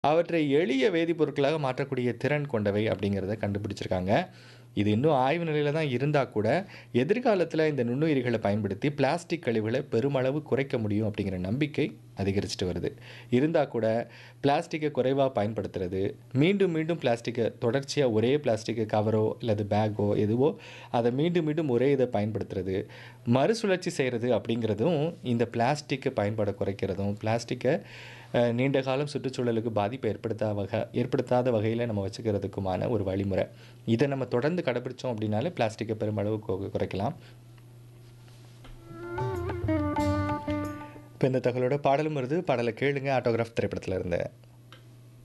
அவற்றை எளிய வேதிப்பொருட்களாக மாற்றக்கூடிய திறன் கொண்டவை அப்படிங்கிறத கண்டுபிடிச்சிருக்காங்க. இது இன்னும் ஆய்வு நிலையில தான் இருந்தா கூட, எதிர்காலத்தில இந்த நுண்ணுயிரிகள பயன்படுத்தி பிளாஸ்டிக் கழிவுகள பெருமளவு குறைக்க முடியும் அப்படிங்கிற நம்பிக்கை அதிகரிச்சுட்டு வருது. இருந்தா கூட பிளாஸ்டிக்க குறைவா பயன்படுத்துறது, மீண்டும் மீண்டும் பிளாஸ்டிக்க தொடர்ச்சியா ஒரே பிளாஸ்டிக் கவரோ அல்லது பேக்கோ எதுவோ அத மீண்டும் மீண்டும் ஒரே இத பயன்படுத்துறது, மறுசுழற்சி செய்றது அப்படிங்கிறதும் இந்த பிளாஸ்டிக் பயன்பாட குறைக்கிறதும், பிளாஸ்டிக்க அ நீண்ட காலம் சுற்றுச்சூழலுக்கு பாதிப்ப ஏற்படுத்தா வக ஏற்படுத்தாத வகையில நம்ம வச்சுக்கிறதுக்குமான ஒரு வழிமுறை. இத நம்ம தொடர்ந்து கடைபிடிச்சோம் அப்படின்னாலே பிளாஸ்டிக்க பெருமளவு கொ குறைக்கலாம். இப்ப இந்த தகவலோட பாடலும் வருது. பாடல கேளுங்க ஆட்டோகிராஃப் திரைப்படத்துல இருந்து.